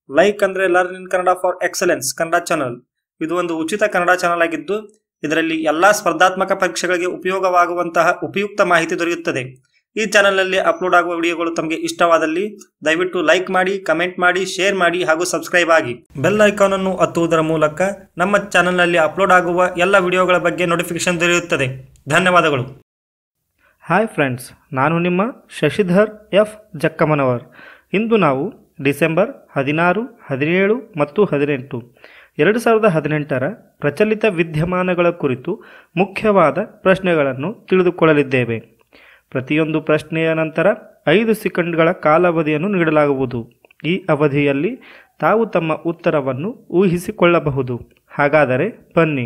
like ಅಂದ್ರೆ learn in Kannada for excellence Kannada channel ಇದು ಒಂದು ಉಚಿತ ಕನ್ನಡ ಚಾನಲ್ ಆಗಿದ್ದು ಇದರಲ್ಲಿ ಎಲ್ಲಾ ಸ್ಪರ್ಧಾತ್ಮಕ ಪರೀಕ್ಷೆಗಳಿಗೆ ಉಪಯೋಗವಾಗುವಂತಹ ಉಪಯುಕ್ತ ಮಾಹಿತಿ ದೊರೆಯುತ್ತದೆ ಈ ಚಾನಲ್ನಲ್ಲಿ ಅಪ್ಲೋಡ್ ಆಗುವ ವಿಡಿಯೋಗಳು ತಮಗೆ ಇಷ್ಟವಾದಲ್ಲಿ ದಯವಿಟ್ಟು ಲೈಕ್ ಮಾಡಿ ಕಮೆಂಟ್ ಮಾಡಿ ಶೇರ್ ಮಾಡಿ ಹಾಗೂ ಸಬ್ಸ್ಕ್ರೈಬ್ ಆಗಿ ಬೆಲ್ ಐಕಾನ್ ಅನ್ನು ಒತ್ತುವುದರ ಮೂಲಕ ನಮ್ಮ ಚಾನಲ್ನಲ್ಲಿ ಅಪ್ಲೋಡ್ ಆಗುವ ಎಲ್ಲ ವಿಡಿಯೋಗಳ ಬಗ್ಗೆ ನೋಟಿಫಿಕೇಶನ್ ದೊರೆಯುತ್ತದೆ ಧನ್ಯವಾದಗಳು ಹಾಯ್ ಫ್ರೆಂಡ್ಸ್ ನಾನು ನಿಮ್ಮ ಶಶಿಧರ್ ಎಫ್ ಜಕ್ಕಮ್ಮನವರ್ ಇಂದು ನಾವು ಡಿಸೆಂಬರ್ ಹದಿನಾರು ಹದಿನೇಳು ಮತ್ತು ಹದಿನೆಂಟು ಎರಡು ಸಾವಿರದ ಹದಿನೆಂಟರ ಪ್ರಚಲಿತ ವಿದ್ಯಮಾನಗಳ ಕುರಿತು ಮುಖ್ಯವಾದ ಪ್ರಶ್ನೆಗಳನ್ನು ತಿಳಿದುಕೊಳ್ಳಲಿದ್ದೇವೆ ಪ್ರತಿಯೊಂದು ಪ್ರಶ್ನೆಯ ನಂತರ ಐದು ಸೆಕೆಂಡ್ಗಳ ಕಾಲಾವಧಿಯನ್ನು ನೀಡಲಾಗುವುದು ಈ ಅವಧಿಯಲ್ಲಿ ತಾವು ತಮ್ಮ ಉತ್ತರವನ್ನು ಊಹಿಸಿಕೊಳ್ಳಬಹುದು ಹಾಗಾದರೆ ಬನ್ನಿ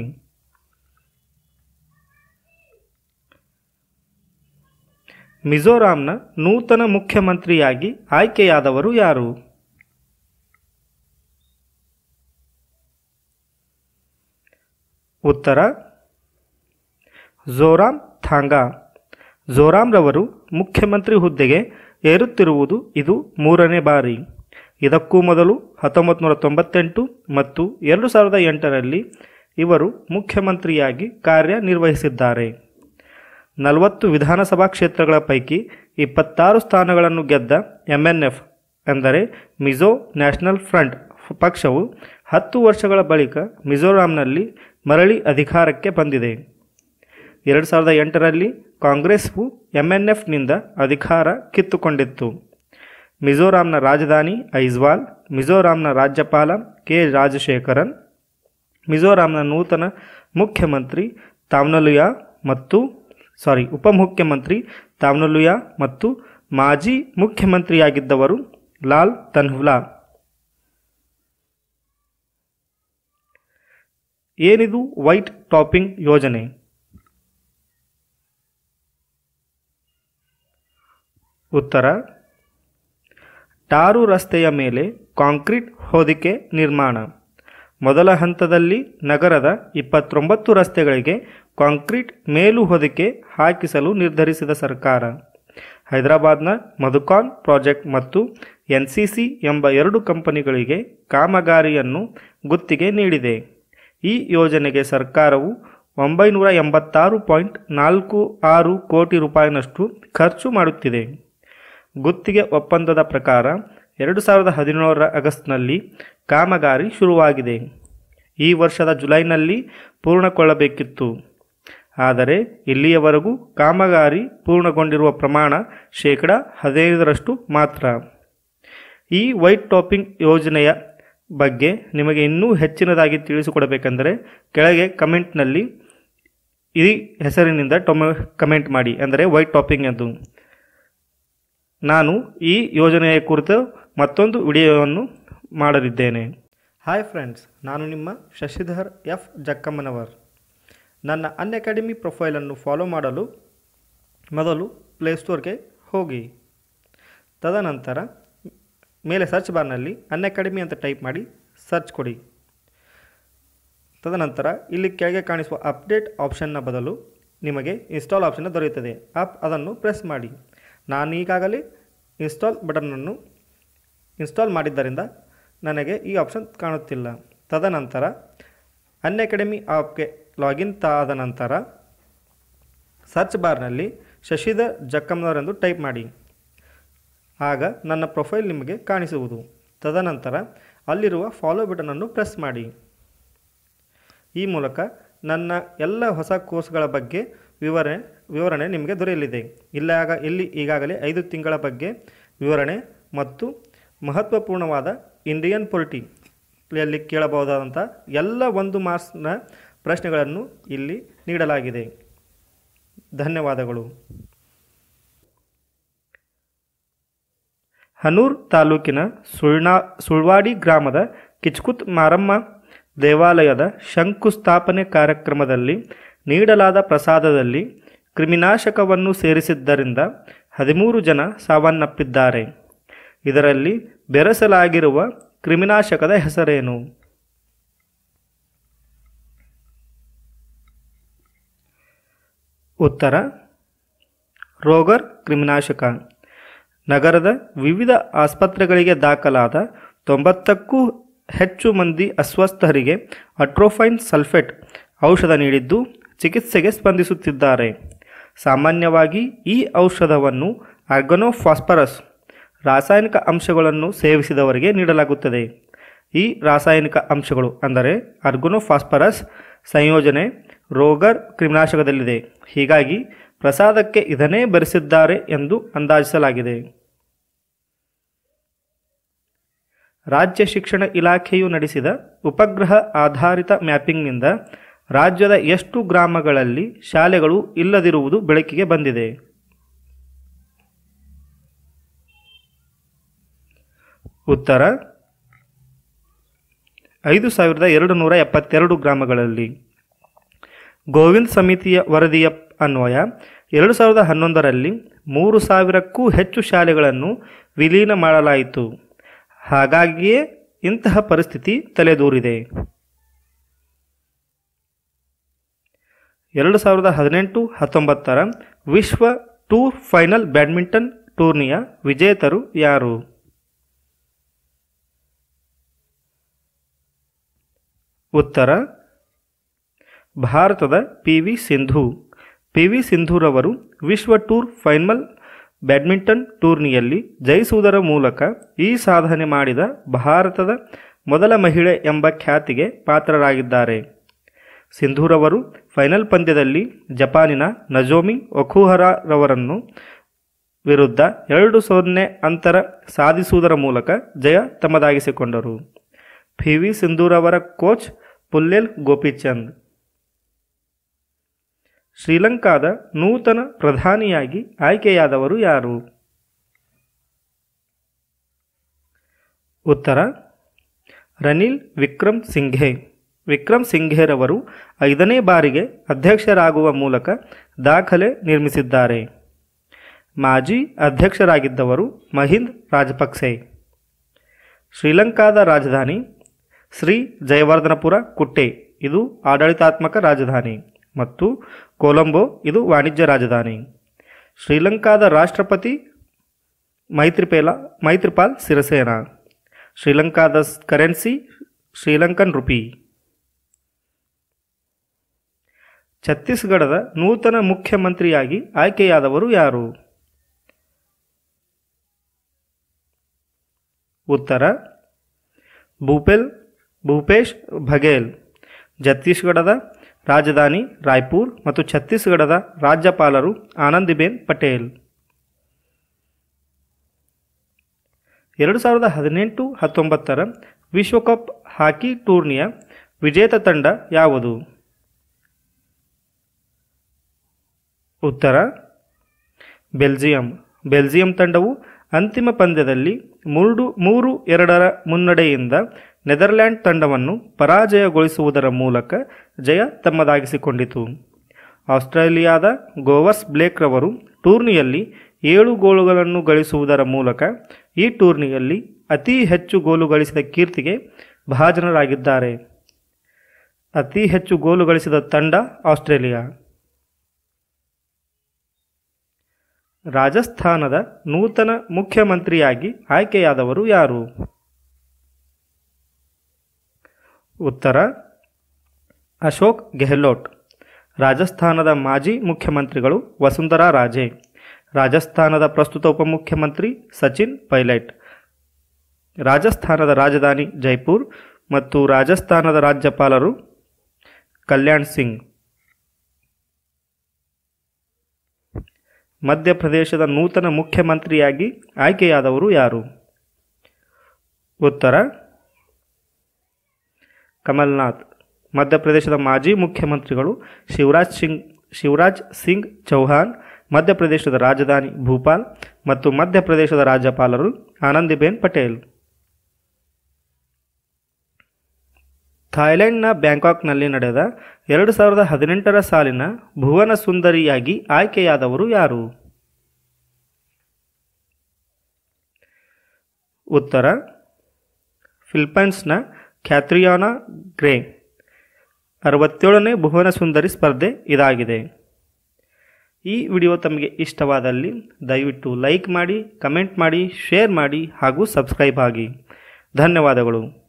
ಮಿಜೋರಾಂನ ನೂತನ ಮುಖ್ಯಮಂತ್ರಿಯಾಗಿ ಆಯ್ಕೆಯಾದವರು ಯಾರು ಉತ್ತರ ಝೋರಾಮ್ ಥಾಂಗಾ ಝೋರಾಮ್ರವರು ಮುಖ್ಯಮಂತ್ರಿ ಹುದ್ದೆಗೆ ಏರುತ್ತಿರುವುದು ಇದು ಮೂರನೇ ಬಾರಿ ಇದಕ್ಕೂ ಮೊದಲು ಹತ್ತೊಂಬತ್ತು ನೂರ ತೊಂಬತ್ತೆಂಟು ಮತ್ತು ಎರಡು ಸಾವಿರದ ಎಂಟರಲ್ಲಿ ಇವರು ಮುಖ್ಯಮಂತ್ರಿಯಾಗಿ ಕಾರ್ಯನಿರ್ವಹಿಸಿದ್ದಾರೆ ನಲವತ್ತು ವಿಧಾನಸಭಾ ಕ್ಷೇತ್ರಗಳ ಪೈಕಿ ಇಪ್ಪತ್ತಾರು ಸ್ಥಾನಗಳನ್ನು ಗೆದ್ದ ಎಂ ಎನ್ ಎಫ್ ಎಂದರೆ ಮಿಜೋ ನ್ಯಾಷನಲ್ ಫ್ರಂಟ್ ಪಕ್ಷವು ಹತ್ತು ವರ್ಷಗಳ ಬಳಿಕ ಮಿಜೋರಾಂನಲ್ಲಿ ಮರಳಿ ಅಧಿಕಾರಕ್ಕೆ ಬಂದಿದೆ ಎರಡು ಸಾವಿರದ ಎಂಟರಲ್ಲಿ ಕಾಂಗ್ರೆಸ್ವು ಎಂ ಎನ್ ಎಫ್ನಿಂದ ಅಧಿಕಾರ ಕಿತ್ತುಕೊಂಡಿತ್ತು ಮಿಜೋರಾಂನ ರಾಜಧಾನಿ ಐಜ್ವಾಲ್ ಮಿಜೋರಾಂನ ರಾಜ್ಯಪಾಲ ಕೆ ರಾಜಶೇಖರನ್ ಮಿಜೋರಾಂನ ನೂತನ ಮುಖ್ಯಮಂತ್ರಿ ತಾಮ್ನಲುಯಾ ಮತ್ತು ಸಾರಿ ಉಪಮುಖ್ಯಮಂತ್ರಿ ತಾಮ್ನಲುಯಾ ಮತ್ತು ಮಾಜಿ ಮುಖ್ಯಮಂತ್ರಿಯಾಗಿದ್ದವರು ಲಾಲ್ ತನ್ಹುಲಾ ಏನಿದು ವೈಟ್ ಟಾಪಿಂಗ್ ಯೋಜನೆ ಉತ್ತರ ಟಾರು ರಸ್ತೆಯ ಮೇಲೆ ಕಾಂಕ್ರೀಟ್ ಹೊದಿಕೆ ನಿರ್ಮಾಣ ಮೊದಲ ಹಂತದಲ್ಲಿ ನಗರದ ಇಪ್ಪತ್ತೊಂಬತ್ತು ರಸ್ತೆಗಳಿಗೆ ಕಾಂಕ್ರೀಟ್ ಮೇಲು ಹೊದಿಕೆ ಹಾಕಿಸಲು ನಿರ್ಧರಿಸಿದ ಸರ್ಕಾರ ಹೈದರಾಬಾದ್ನ ಮಧುಕಾನ್ ಪ್ರಾಜೆಕ್ಟ್ ಮತ್ತು ಎನ್ ಸಿ ಸಿ ಎಂಬ ಎರಡು ಕಂಪನಿಗಳಿಗೆ ಕಾಮಗಾರಿಯನ್ನು ಗುತ್ತಿಗೆ ನೀಡಿದೆ ಈ ಯೋಜನೆಗೆ ಸರ್ಕಾರವು ಒಂಬೈನೂರ ಎಂಬತ್ತಾರು ಪಾಯಿಂಟ್ ನಾಲ್ಕು ಆರು ಕೋಟಿ ರೂಪಾಯಿನಷ್ಟು ಖರ್ಚು ಮಾಡುತ್ತಿದೆ ಗುತ್ತಿಗೆ ಒಪ್ಪಂದದ ಪ್ರಕಾರ ಎರಡು ಸಾವಿರದ ಹದಿನೇಳರ ಆಗಸ್ಟ್ನಲ್ಲಿ ಕಾಮಗಾರಿ ಶುರುವಾಗಿದೆ ಈ ವರ್ಷದ ಜುಲೈನಲ್ಲಿ ಪೂರ್ಣಗೊಳ್ಳಬೇಕಿತ್ತು ಆದರೆ ಇಲ್ಲಿಯವರೆಗೂ ಕಾಮಗಾರಿ ಪೂರ್ಣಗೊಂಡಿರುವ ಪ್ರಮಾಣ ಶೇಕಡ ಹದಿನೈದರಷ್ಟು ಮಾತ್ರ ಈ ವೈಟ್ ಟಾಪಿಂಗ್ ಯೋಜನೆಯ ಬಗ್ಗೆ ನಿಮಗೆ ಇನ್ನೂ ಹೆಚ್ಚಿನದಾಗಿ ತಿಳಿಸಿಕೊಡಬೇಕೆಂದರೆ ಕೆಳಗೆ ಕಮೆಂಟ್ನಲ್ಲಿ ಈ ಹೆಸರಿನಿಂದ ಟೊಮೆ ಕಮೆಂಟ್ ಮಾಡಿ ಅಂದರೆ ವೈಟ್ ಟಾಪಿಂಗ್ ಎಂದು ನಾನು ಈ ಯೋಜನೆಯ ಕುರಿತು ಮತ್ತೊಂದು ವಿಡಿಯೋವನ್ನು ಮಾಡಲಿದ್ದೇನೆ ಹಾಯ್ ಫ್ರೆಂಡ್ಸ್ ನಾನು ನಿಮ್ಮ ಶಶಿಧರ್ ಎಫ್ ಜಕ್ಕಮ್ಮನವರ್ ನನ್ನ ಅನ್ ಅಕಾಡೆಮಿ ಪ್ರೊಫೈಲನ್ನು ಫಾಲೋ ಮಾಡಲು ಮೊದಲು ಪ್ಲೇಸ್ಟೋರ್ಗೆ ಹೋಗಿ ತದನಂತರ ಮೇಲೆ ಸರ್ಚ್ ಬಾರ್ನಲ್ಲಿ ಅನ್ ಅಕಾಡೆಮಿ ಅಂತ ಟೈಪ್ ಮಾಡಿ ಸರ್ಚ್ ಕೊಡಿ ತದನಂತರ ಇಲ್ಲಿ ಕೆಳಗೆ ಕಾಣಿಸುವ ಅಪ್ಡೇಟ್ ಆಪ್ಷನ್ನ ಬದಲು ನಿಮಗೆ ಇನ್ಸ್ಟಾಲ್ ಆಪ್ಷನ್ ದೊರೆಯುತ್ತದೆ ಆಪ್ ಅದನ್ನು ಪ್ರೆಸ್ ಮಾಡಿ ನಾನು ಈಗಾಗಲೇ ಇನ್ಸ್ಟಾಲ್ ಬಟನನ್ನು ಇನ್ಸ್ಟಾಲ್ ಮಾಡಿದ್ದರಿಂದ ನನಗೆ ಈ ಆಪ್ಷನ್ ಕಾಣುತ್ತಿಲ್ಲ ತದನಂತರ ಅನ್ ಅಕಾಡೆಮಿ ಆಪ್ಗೆ ಲಾಗಿನ್ ಆದ ನಂತರ ಸರ್ಚ್ ಬಾರ್ನಲ್ಲಿ ಶಶಿಧರ್ ಜಕ್ಕಮ್ನವರ್ ಎಂದು ಟೈಪ್ ಮಾಡಿ ಆಗ ನನ್ನ ಪ್ರೊಫೈಲ್ ನಿಮಗೆ ಕಾಣಿಸುವುದು ತದನಂತರ ಅಲ್ಲಿರುವ ಫಾಲೋ ಬಟನನ್ನು ಪ್ರೆಸ್ ಮಾಡಿ ಈ ಮೂಲಕ ನನ್ನ ಎಲ್ಲ ಹೊಸ ಕೋರ್ಸ್ಗಳ ಬಗ್ಗೆ ವಿವರಣೆ ವಿವರಣೆ ನಿಮಗೆ ದೊರೆಯಲಿದೆ ಇಲ್ಲಾಗ ಇಲ್ಲಿ ಈಗಾಗಲೇ ಐದು ತಿಂಗಳ ಬಗ್ಗೆ ವಿವರಣೆ ಮತ್ತು ಮಹತ್ವಪೂರ್ಣವಾದ ಇಂಡಿಯನ್ ಪೊಲಿಟಿ ಯಲ್ಲಿ ಕೇಳಬಹುದಾದಂಥ ಎಲ್ಲ ಒಂದು ಮಾರ್ಕ್ಸ್ನ ಪ್ರಶ್ನೆಗಳನ್ನು ಇಲ್ಲಿ ನೀಡಲಾಗಿದೆ ಧನ್ಯವಾದಗಳು ಹನೂರ್ ತಾಲೂಕಿನ ಸುಳ್ನಾ ಸುಳ್ವಾಡಿ ಗ್ರಾಮದ ಕಿಚ್ಕುತ್ ಮಾರಮ್ಮ ದೇವಾಲಯದ ಶಂಕುಸ್ಥಾಪನೆ ಕಾರ್ಯಕ್ರಮದಲ್ಲಿ ನೀಡಲಾದ ಪ್ರಸಾದದಲ್ಲಿ ಕ್ರಿಮಿನಾಶಕವನ್ನು ಸೇರಿಸಿದ್ದರಿಂದ ಹದಿಮೂರು ಜನ ಸಾವನ್ನಪ್ಪಿದ್ದಾರೆ ಇದರಲ್ಲಿ ಬೆರೆಸಲಾಗಿರುವ ಕ್ರಿಮಿನಾಶಕದ ಹೆಸರೇನು ಉತ್ತರ ರೋಗರ್ ಕ್ರಿಮಿನಾಶಕ ನಗರದ ವಿವಿಧ ಆಸ್ಪತ್ರೆಗಳಿಗೆ ದಾಖಲಾದ ತೊಂಬತ್ತಕ್ಕೂ ಹೆಚ್ಚು ಮಂದಿ ಅಸ್ವಸ್ಥರಿಗೆ ಅಟ್ರೋಫೈನ್ ಸಲ್ಫೇಟ್ ಔಷಧ ನೀಡಿದ್ದು ಚಿಕಿತ್ಸೆಗೆ ಸ್ಪಂದಿಸುತ್ತಿದ್ದಾರೆ ಸಾಮಾನ್ಯವಾಗಿ ಈ ಔಷಧವನ್ನು ಆರ್ಗನೋಫಾಸ್ಫರಸ್ ರಾಸಾಯನಿಕ ಅಂಶಗಳನ್ನು ಸೇವಿಸಿದವರಿಗೆ ನೀಡಲಾಗುತ್ತದೆ ಈ ರಾಸಾಯನಿಕ ಅಂಶಗಳು ಅಂದರೆ ಅರ್ಗುನೋಫಾಸ್ಫರಸ್ ಸಂಯೋಜನೆ ರೋಗರ್ ಕ್ರಿಮಿನಾಶಕದಲ್ಲಿದೆ ಹೀಗಾಗಿ ಪ್ರಸಾದಕ್ಕೆ ಇದನ್ನೇ ಬೆರೆಸಿದ್ದಾರೆ ಎಂದು ಅಂದಾಜಿಸಲಾಗಿದೆ ರಾಜ್ಯ ಶಿಕ್ಷಣ ಇಲಾಖೆಯು ನಡೆಸಿದ ಉಪಗ್ರಹ ಆಧಾರಿತ ಮ್ಯಾಪಿಂಗ್ನಿಂದ ರಾಜ್ಯದ ಎಷ್ಟು ಗ್ರಾಮಗಳಲ್ಲಿ ಶಾಲೆಗಳು ಇಲ್ಲದಿರುವುದು ಬೆಳಕಿಗೆ ಬಂದಿದೆ ಉತ್ತರ ಐದು ಸಾವಿರದ ಎರಡು ನೂರ ಎಪ್ಪತ್ತೆರಡು ಗ್ರಾಮಗಳಲ್ಲಿ ಗೋವಿಂದ್ ಸಮಿತಿಯ ವರದಿಯ ಅನ್ವಯ ಎರಡು ಸಾವಿರದ ಹನ್ನೊಂದರಲ್ಲಿ ಮೂರು ಸಾವಿರಕ್ಕೂ ಹೆಚ್ಚು ಶಾಲೆಗಳನ್ನು ವಿಲೀನ ಮಾಡಲಾಯಿತು ಹಾಗಾಗಿಯೇ ಇಂತಹ ಪರಿಸ್ಥಿತಿ ತಲೆದೂರಿದೆ ಎರಡು ಸಾವಿರದ ಹದಿನೆಂಟು ಹತ್ತೊಂಬತ್ತರ ವಿಶ್ವ ಟೂರ್ ಫೈನಲ್ ಬ್ಯಾಡ್ಮಿಂಟನ್ ಟೂರ್ನಿಯ ವಿಜೇತರು ಯಾರು ಉತ್ತರ ಭಾರತದ P V Sindhu P V ಸಿಂಧುರವರು ವಿಶ್ವ ಟೂರ್ ಫೈನಲ್ ಬ್ಯಾಡ್ಮಿಂಟನ್ ಟೂರ್ನಿಯಲ್ಲಿ ಜಯಿಸುವುದರ ಮೂಲಕ ಈ ಸಾಧನೆ ಮಾಡಿದ ಭಾರತದ ಮೊದಲ ಮಹಿಳೆ ಎಂಬ ಖ್ಯಾತಿಗೆ ಪಾತ್ರರಾಗಿದ್ದಾರೆ ಸಿಂಧೂರವರು ಫೈನಲ್ ಪಂದ್ಯದಲ್ಲಿ ಜಪಾನಿನ ನಜೋಮಿ ಒಕುಹರಾರವರನ್ನು ವಿರುದ್ಧ ಎರಡು ಸೊನ್ನೆ ಅಂತರ ಸಾಧಿಸುವುದರ ಮೂಲಕ ಜಯ ತಮ್ಮದಾಗಿಸಿಕೊಂಡರು ಪಿ ವಿ ಸಿಂಧೂರವರ ಕೋಚ್ ಪುಲ್ಲೆಲ್ ಗೋಪಿಚಂದ್ ಶ್ರೀಲಂಕಾದ ನೂತನ ಪ್ರಧಾನಿಯಾಗಿ ಆಯ್ಕೆಯಾದವರು ಯಾರು ಉತ್ತರ ರನಿಲ್ ವಿಕ್ರಮ್ ಸಿಂಘೆ ವಿಕ್ರಮ್ ಸಿಂಘೆರವರು ಐದನೇ ಬಾರಿಗೆ ಅಧ್ಯಕ್ಷರಾಗುವ ಮೂಲಕ ದಾಖಲೆ ನಿರ್ಮಿಸಿದ್ದಾರೆ ಮಾಜಿ ಅಧ್ಯಕ್ಷರಾಗಿದ್ದವರು ಮಹಿಂದ್ ರಾಜಪಕ್ಸೆ ಶ್ರೀಲಂಕಾದ ರಾಜಧಾನಿ ಶ್ರೀ ಜಯವರ್ಧನಪುರ ಕುಟ್ಟೆ ಇದು ಆಡಳಿತಾತ್ಮಕ ರಾಜಧಾನಿ ಮತ್ತು ಕೊಲಂಬೋ ಇದು ವಾಣಿಜ್ಯ ರಾಜಧಾನಿ ಶ್ರೀಲಂಕಾದ ರಾಷ್ಟ್ರಪತಿ ಮೈತ್ರಿಪೇಲ ಮೈತ್ರಿಪಾಲ್ ಸಿರಸೇನಾ ಶ್ರೀಲಂಕಾದ ಕರೆನ್ಸಿ ಶ್ರೀಲಂಕನ್ ರುಪಿ ಛತ್ತೀಸ್ಗಢದ ನೂತನ ಮುಖ್ಯಮಂತ್ರಿಯಾಗಿ ಆಯ್ಕೆಯಾದವರು ಯಾರು ಉತ್ತರ ಭೂಪೇಲ್ ಭೂಪೇಶ್ ಬಘೇಲ್ ಛತ್ತೀಸ್ಗಢದ ರಾಜಧಾನಿ ರಾಯ್ಪುರ್ ಮತ್ತು ಛತ್ತೀಸ್ಗಢದ ರಾಜ್ಯಪಾಲರು ಆನಂದಿಬೆನ್ ಪಟೇಲ್ ಎರಡು ಸಾವಿರದ ಹದಿನೆಂಟು ಹತ್ತೊಂಬತ್ತರ ವಿಶ್ವಕಪ್ ಹಾಕಿ ಟೂರ್ನಿಯ ವಿಜೇತ ತಂಡ ಯಾವುದು ಉತ್ತರ ಬೆಲ್ಜಿಯಂ ಬೆಲ್ಜಿಯಂ ತಂಡವು ಅಂತಿಮ ಪಂದ್ಯದಲ್ಲಿ ಮೂರು ಮೂರು ಎರಡರ ಮುನ್ನಡೆಯಿಂದ ನೆದರ್ಲ್ಯಾಂಡ್ ತಂಡವನ್ನು ಪರಾಜಯಗೊಳಿಸುವುದರ ಮೂಲಕ ಜಯ ತಮ್ಮದಾಗಿಸಿಕೊಂಡಿತು ಆಸ್ಟ್ರೇಲಿಯಾದ ಗೋವರ್ಸ್ ಬ್ಲೇಕ್ರವರು ಟೂರ್ನಿಯಲ್ಲಿ ಏಳು ಗೋಲುಗಳನ್ನು ಗಳಿಸುವುದರ ಮೂಲಕ ಈ ಟೂರ್ನಿಯಲ್ಲಿ ಅತಿ ಹೆಚ್ಚು ಗೋಲು ಗಳಿಸಿದ ಕೀರ್ತಿಗೆ ಭಾಜನರಾಗಿದ್ದಾರೆ ಅತಿ ಹೆಚ್ಚು ಗೋಲು ಗಳಿಸಿದ ತಂಡ ಆಸ್ಟ್ರೇಲಿಯಾ ರಾಜಸ್ಥಾನದ ನೂತನ ಮುಖ್ಯಮಂತ್ರಿಯಾಗಿ ಆಯ್ಕೆಯಾದವರು ಯಾರು ಉತ್ತರ ಅಶೋಕ್ ಗೆಹ್ಲೋಟ್ ರಾಜಸ್ಥಾನದ ಮಾಜಿ ಮುಖ್ಯಮಂತ್ರಿಗಳು ವಸುಂಧರಾ ರಾಜೆ ರಾಜಸ್ಥಾನದ ಪ್ರಸ್ತುತ ಉಪಮುಖ್ಯಮಂತ್ರಿ ಸಚಿನ್ ಪೈಲಟ್ ರಾಜಸ್ಥಾನದ ರಾಜಧಾನಿ ಜೈಪುರ್ ಮತ್ತು ರಾಜಸ್ಥಾನದ ರಾಜ್ಯಪಾಲರು ಕಲ್ಯಾಣ್ ಸಿಂಗ್ ಮಧ್ಯಪ್ರದೇಶದ ನೂತನ ಮುಖ್ಯಮಂತ್ರಿಯಾಗಿ ಆಯ್ಕೆಯಾದವರು ಯಾರು ಉತ್ತರ ಕಮಲ್ನಾಥ್ ಮಧ್ಯಪ್ರದೇಶದ ಮಾಜಿ ಮುಖ್ಯಮಂತ್ರಿಗಳು ಶಿವರಾಜ್ ಸಿಂಗ್ ಶಿವರಾಜ್ ಸಿಂಗ್ ಚೌಹಾಣ್ ಮಧ್ಯಪ್ರದೇಶದ ರಾಜಧಾನಿ ಭೂಪಾಲ್ ಮತ್ತು ಮಧ್ಯಪ್ರದೇಶದ ರಾಜ್ಯಪಾಲರು ಆನಂದಿಬೆನ್ ಪಟೇಲ್ ಥಾಯ್ಲೆಂಡ್ನ ಬ್ಯಾಂಕಾಕ್ನಲ್ಲಿ ನಡೆದ ಎರಡು ಸಾವಿರದ ಹದಿನೆಂಟರ ಸಾಲಿನ ಭುವನ ಸುಂದರಿಯಾಗಿ ಆಯ್ಕೆಯಾದವರು ಯಾರು ಉತ್ತರ ಫಿಲಿಪೈನ್ಸ್ನ ಖ್ಯಾತ್ರಿಯಾನಾ ಗ್ರೇ ಅರವತ್ತೇಳನೇ ಭುವನ ಸುಂದರಿ ಸ್ಪರ್ಧೆ ಇದಾಗಿದೆ ಈ ವಿಡಿಯೋ ತಮಗೆ ಇಷ್ಟವಾದಲ್ಲಿ ದಯವಿಟ್ಟು ಲೈಕ್ ಮಾಡಿ ಕಮೆಂಟ್ ಮಾಡಿ ಶೇರ್ ಮಾಡಿ ಹಾಗೂ ಸಬ್ಸ್ಕ್ರೈಬ್ ಆಗಿ ಧನ್ಯವಾದಗಳು